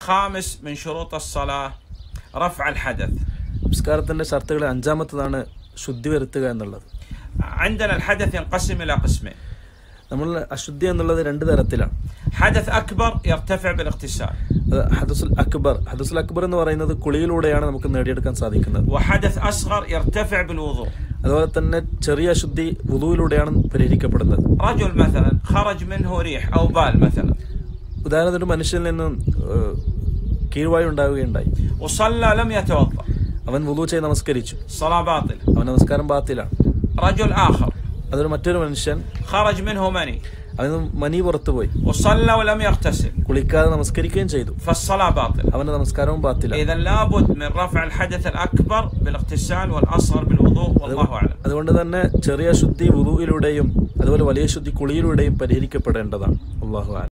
خامس من شروط الصلاة رفع الحدث നമസ്കാരത്തിന്റെ ഷർത്തുകളിൽ അഞ്ചാമത്തതാണ് ശുദ്ധി വരുത്തുക എന്നുള്ളത് عندنا الحدث ينقسم إلى قسمين നമ്മൾ അശുദ്ധി എന്നുള്ളത് രണ്ട് തരത്തിലാണ് حدث أكبر يرتفع بالاغتسال അത് ഹദസുൽ അക്ബർ ഹദസുൽ അക്ബർ എന്ന് പറയുന്നത് കുളിയിലൂടെയാണ് നമുക്ക് നേടിയെടുക്കാൻ സാധിക്കുന്നത് وحدث أصغر يرتفع بالوضوء അതുപോലെ തന്നെ ചെറിയ അശുദ്ധി വുളുവിലൂടെയാണ് പരിഹരിക്കപ്പെടുന്നത് رجل مثلا خرج منه ريح أو بال مثلا ഉദാഹരണത്തിന് മനുഷ്യനിൽ നിന്ന് ഏഹ്, കീഴ്വായു ഉണ്ടാവുകയുണ്ടായി وصلى لم يتوضأ അവൻ വുളു ചെയ്ത് നമസ്കരിച്ചു الصلاة باطلة അവൻ നമസ്കാരം ബാത്തിലാണ് رجل آخر അതൊരു മറ്റൊരു മനുഷ്യൻ خرج منه مني അവന് മനി പുറത്തുപോയി وصلى ولم يغتسل കുളിക്കാതെ നമസ്കരിക്കുകയും ചെയ്തു فالصلاة باطلة അവന്റെ നമസ്കാരവും ബാത്തിലാണ് إذا لابد من رفع الحدث الأكبر بالاغتسال والأصغر بالوضوء والله أعلم അതുകൊണ്ട് തന്നെ ചെറിയ ശുദ്ധി വുളുയിലൂടെയും അതുപോലെ വലിയ ശുദ്ധി കുളിയിലൂടെയും പരിഹരിക്കപ്പെടേണ്ടതാണ് അള്ളാഹു ആലം